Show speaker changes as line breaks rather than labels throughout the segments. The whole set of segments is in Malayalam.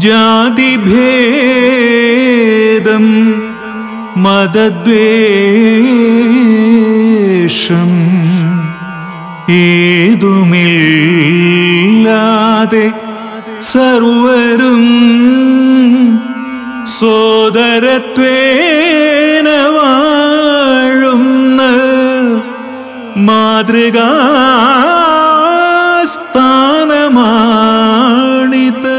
ജാതിഭേദം മതദ്വേഷം ഏതുമില്ലാതെ സർവരും സോദരത്വേന വാഴുന്ന മാതൃകാ സ്ഥാനമാണിത്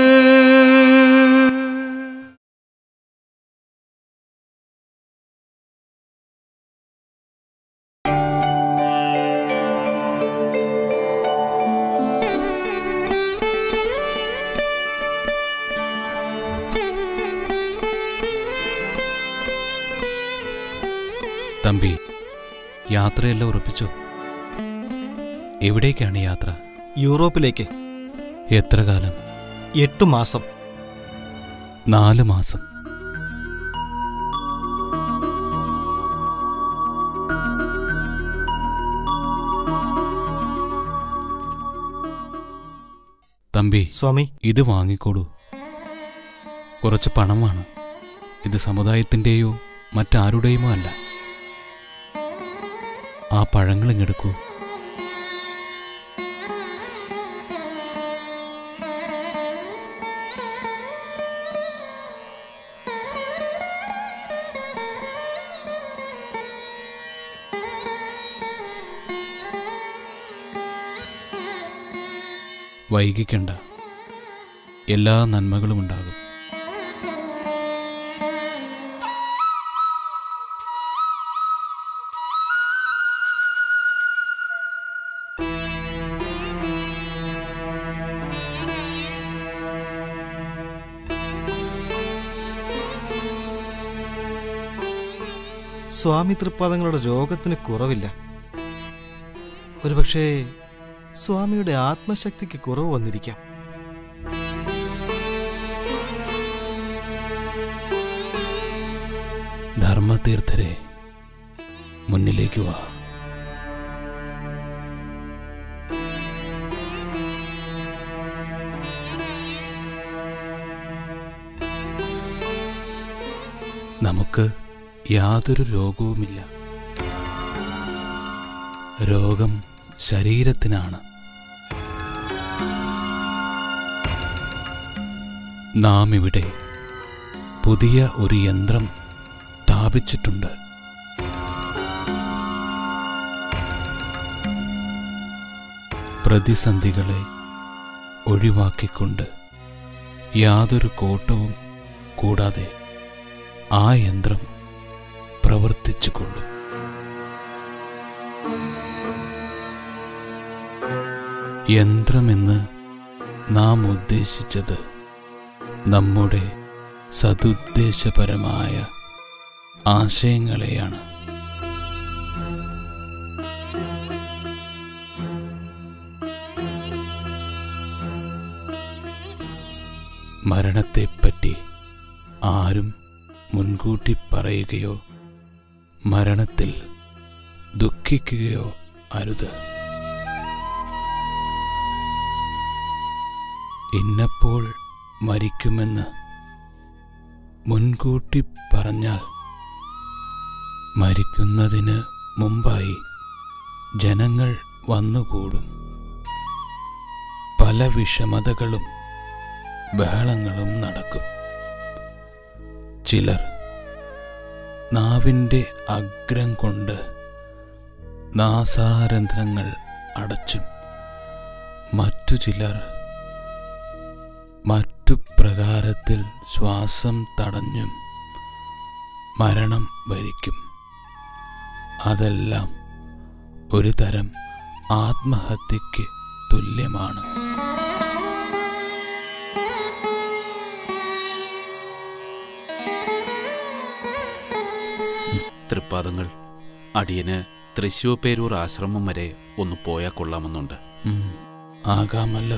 തമ്പി യാത്രയെല്ലാം ഉറപ്പിച്ചോ എവിടേക്കാണ് യാത്ര
യൂറോപ്പിലേക്ക്
എത്ര കാലം
എട്ടു മാസം
നാല് മാസം തമ്പി
സ്വാമി
ഇത് വാങ്ങിക്കോളൂ കുറച്ച് പണമാണ് ഇത് സമുദായത്തിൻ്റെയോ മറ്റാരുടെയുമോ അല്ല ആ പഴങ്ങളിങ്ങെടുക്കൂ വൈകിക്കണ്ട എല്ലാ നന്മകളും ഉണ്ടാകും
സ്വാമി തൃപ്പാദങ്ങളുടെ രോഗത്തിന് കുറവില്ല ഒരുപക്ഷേ സ്വാമിയുടെ ആത്മശക്തിക്ക് കുറവ് വന്നിരിക്കാം
ധർമ്മതീർത്ഥരെ മുന്നിലേക്ക് വാ നമുക്ക് യാതൊരു രോഗവുമില്ല രോഗം ശരീരത്തിനാണ് നാം ഇവിടെ പുതിയ ഒരു യന്ത്രം സ്ഥാപിച്ചിട്ടുണ്ട് പ്രതിസന്ധികളെ ഒഴിവാക്കിക്കൊണ്ട് യാതൊരു കോട്ടവും കൂടാതെ ആ യന്ത്രം പ്രവർത്തിച്ചുകൊള്ളും യന്ത്രമെന്ന് നാം ഉദ്ദേശിച്ചത് നമ്മുടെ സതുദ്ദേശപരമായ ആശയങ്ങളെയാണ് മരണത്തെപ്പറ്റി ആരും മുൻകൂട്ടി പറയുകയോ മരണത്തിൽ ദുഃഖിക്കുകയോ അരുത് ഇന്നപ്പോൾ മരിക്കുമെന്ന് മുൻകൂട്ടി പറഞ്ഞാൽ മരിക്കുന്നതിന് മുമ്പായി ജനങ്ങൾ വന്നുകൂടും പല വിഷമതകളും ബഹളങ്ങളും നടക്കും ചിലർ നാവിൻ്റെ അഗ്രം കൊണ്ട് നാസാരന്ധ്രങ്ങൾ അടച്ചും മറ്റു ചിലർ മറ്റു പ്രകാരത്തിൽ ശ്വാസം തടഞ്ഞും മരണം വരിക്കും അതെല്ലാം ഒരു തരം ആത്മഹത്യക്ക് തുല്യമാണ്
തൃപ്പാദങ്ങൾ അടിയന് തൃശ്ശൂപ്പേരൂർ ആശ്രമം വരെ ഒന്ന് പോയാൽ കൊള്ളാമെന്നുണ്ട്
ഉം, ആകാമല്ലോ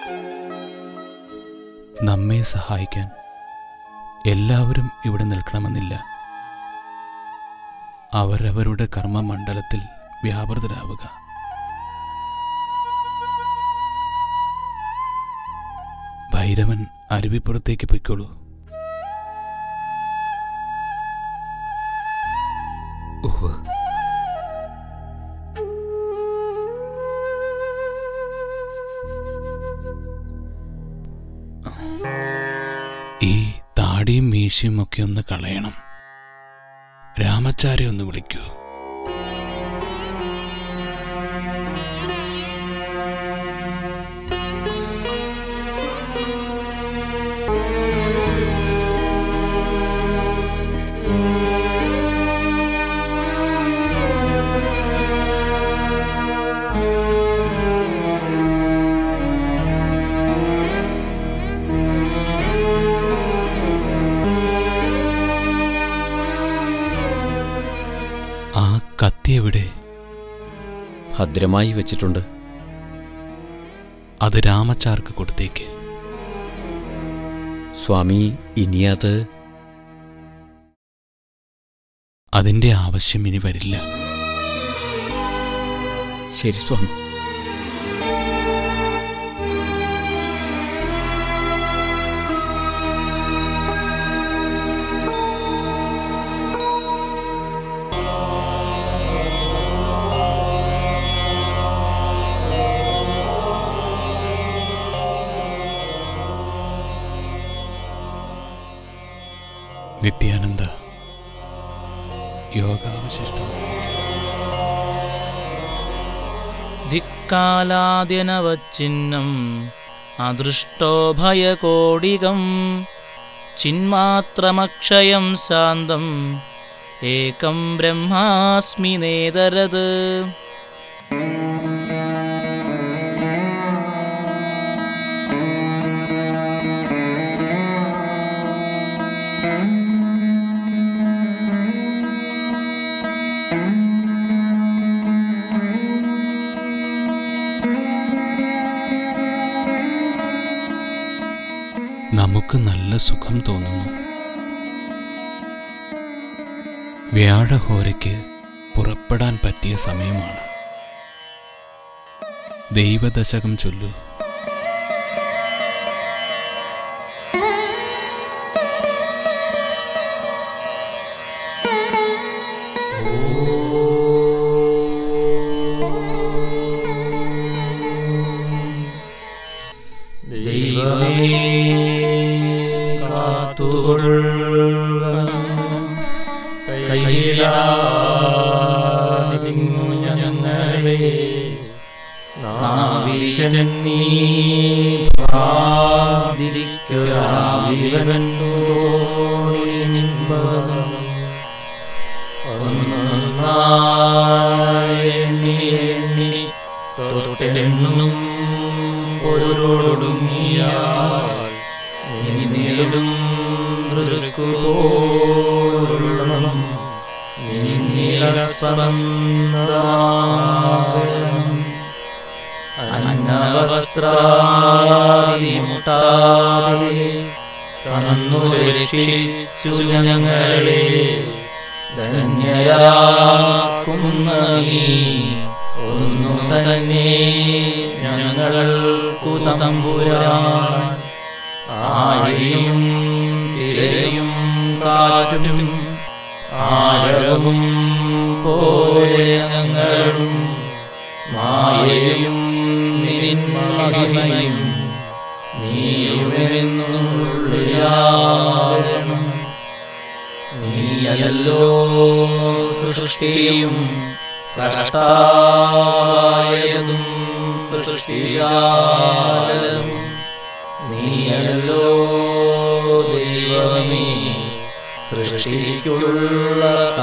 നമ്മെ സഹായിക്കാൻ എല്ലാവരും ഇവിടെ നിൽക്കണമെന്നില്ല അവരവരുടെ കർമ്മമണ്ഡലത്തിൽ വ്യാപൃതരാവുക ഭൈരവൻ അരുവിപ്പുറത്തേക്ക് പൊയ്ക്കോളൂ
ഉവ്വ്.
ഈ താടിയും മീശയും ഒക്കെ ഒന്ന് കളയണം രാമച്ചാരെ ഒന്ന് വിളിക്കൂ ആ കത്തി എവിടെ
ഭദ്രമായി വെച്ചിട്ടുണ്ട്
അത് രാമച്ചാർക്ക് കൊടുത്തേക്ക്
സ്വാമി ഇനി അത്
അതിന്റെ ആവശ്യം ഇനി വരില്ല
ശരി സ്വാമി
നിത്യാനന്ദ യോഗാവശിഷ്ടം
ധിക്കാലാദ്യനവച്ചിഹ്നം അദൃഷ്ടോ ഭയകോടികം ചിന്മാത്രമക്ഷയം ശാന്തം ഏകം ബ്രഹ്മാസ്മി നേതരത്
നമുക്ക് നല്ല സുഖം തോന്നുന്നു വ്യാഴഹോരയ്ക്ക് പുറപ്പെടാൻ പറ്റിയ സമയമാണ് ദൈവദശകം ചൊല്ലു
ദൈവമേ കാത്തുകൊള്ളുക കൈയിലാതിങ്ങു ഞങ്ങളെ നാവികൻ നീ പ്രാതിരിക്കുരാവിവൻ തോണി നിൻപദം ഒന്നൊന്നായി എണ്ണി എണ്ണി തൊട്ടെണ്ണും പൊരുളൊടുങ്ങിയാൽ നിന്നിടും ദൃക്കുപോലുള്ളം നിന്നിലസ്പന്ദാകരം അന്നവസ്ത്രാദിമുട്ടാതെ തന്നു രക്ഷിച്ചു ഞങ്ങളെ ധന്യരാക്കുന്ന നീ ഒന്നു തന്നെ ഞങ്ങൾക്കു തമ്പുരാൻ ആരെയും തിരയും കാറ്റും ആരവും പോലെ ഞങ്ങളും മായയും നിൻ മഹിമയും നീയുമെന്നുള്ളിലാകണം നീയല്ലോ സൃഷ്ടിയും സൃഷ്ടായതും സൃഷ്ടിജാലവും നീയല്ലോ ദൈവമേ സൃഷ്ടിക്കുള്ള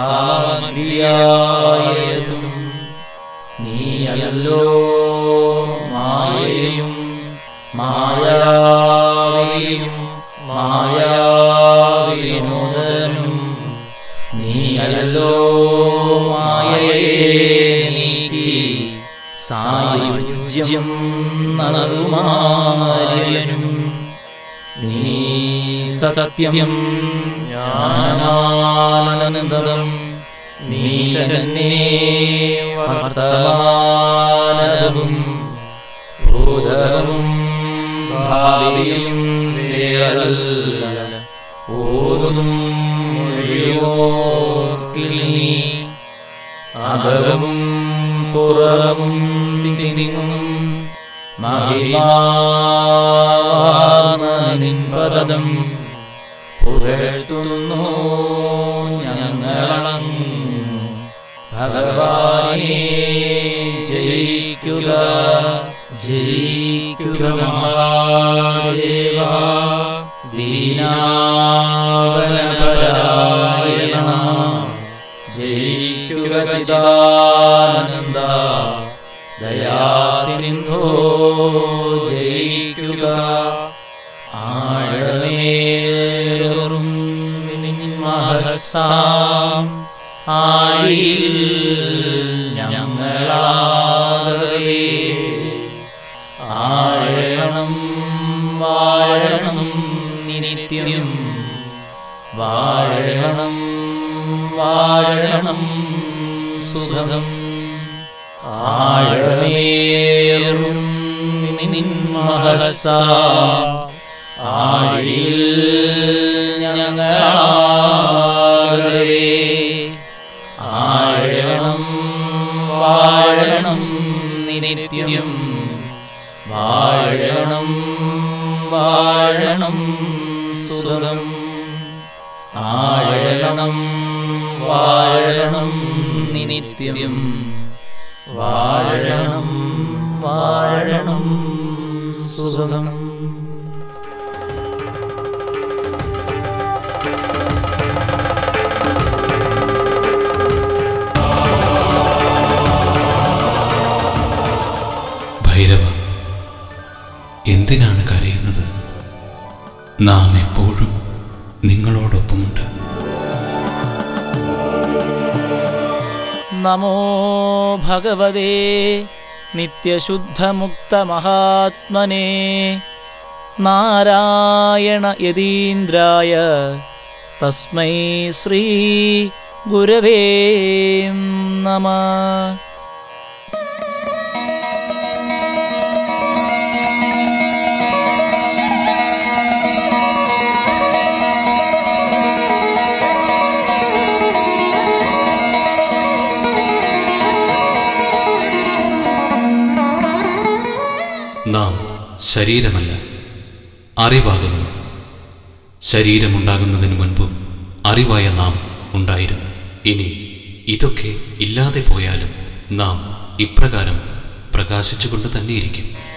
സാമഗ്രിയായതും നീയല്ലോ മായയും മായാവിയും മായാവിനോദനും നീയല്ലോ മായയെ നീക്കി സായുജ്യം നറുമാര്യനും നീ സത്യം ജ്ഞാനാനന്ദം നീ തന്നെ വർത്തമാനവും ഭൂതവും ഭാവിയും വേറല്ല ഓതും മൊഴിയോർക്കിൽ നീ അകവും പുറവും തിങ്ങും മഹിമാർന്ന നിൻപദം പുകഴ്ത്തുന്നു ഞങ്ങളങ്ങ് ഭഗവാനെ ജയിക്കുക ജയിക്കുക മഹാദേവ ദീനാവനപരായണ ജയിക്കുക ചിദാനന്ദ ദയാസിന്ധോ ജയിക്കുക ആഴമേറും മഹസാം ആഴിയിൽ ഞങ്ങളാകവേ ആഴണം വാഴണം നിത്യം വാഴണം വാഴണം സുഖം ആഴമേറും നിൻ മഹസാ ആഴിയിൽ ഞങ്ങളാകവേ ആഴണം വാഴണം നിത്യം വാഴണം വാഴണം സുഖം ആഴണം വാഴണം നിത്യം വാഴണം വാഴണം സുഖം
ഭൈരവ എന്തിനാണ് കരയുന്നത് നാം എപ്പോഴും നിങ്ങളോടൊപ്പമുണ്ട്
നമോ ഭഗവതേ നിത്യശുദ്ധമുക്തമഹാത്മനെ നാരായണ യതീന്ദ്രായ തസ്മൈ ശ്രീ ഗുരവേ നമ
നാം ശരീരമല്ല അറിവാകുന്നു ശരീരമുണ്ടാകുന്നതിന് മുൻപും അറിവായ നാം ഉണ്ടായിരുന്നു ഇനി ഇതൊക്കെ ഇല്ലാതെ പോയാലും നാം ഇപ്രകാരം പ്രകാശിച്ചുകൊണ്ട് തന്നെയിരിക്കും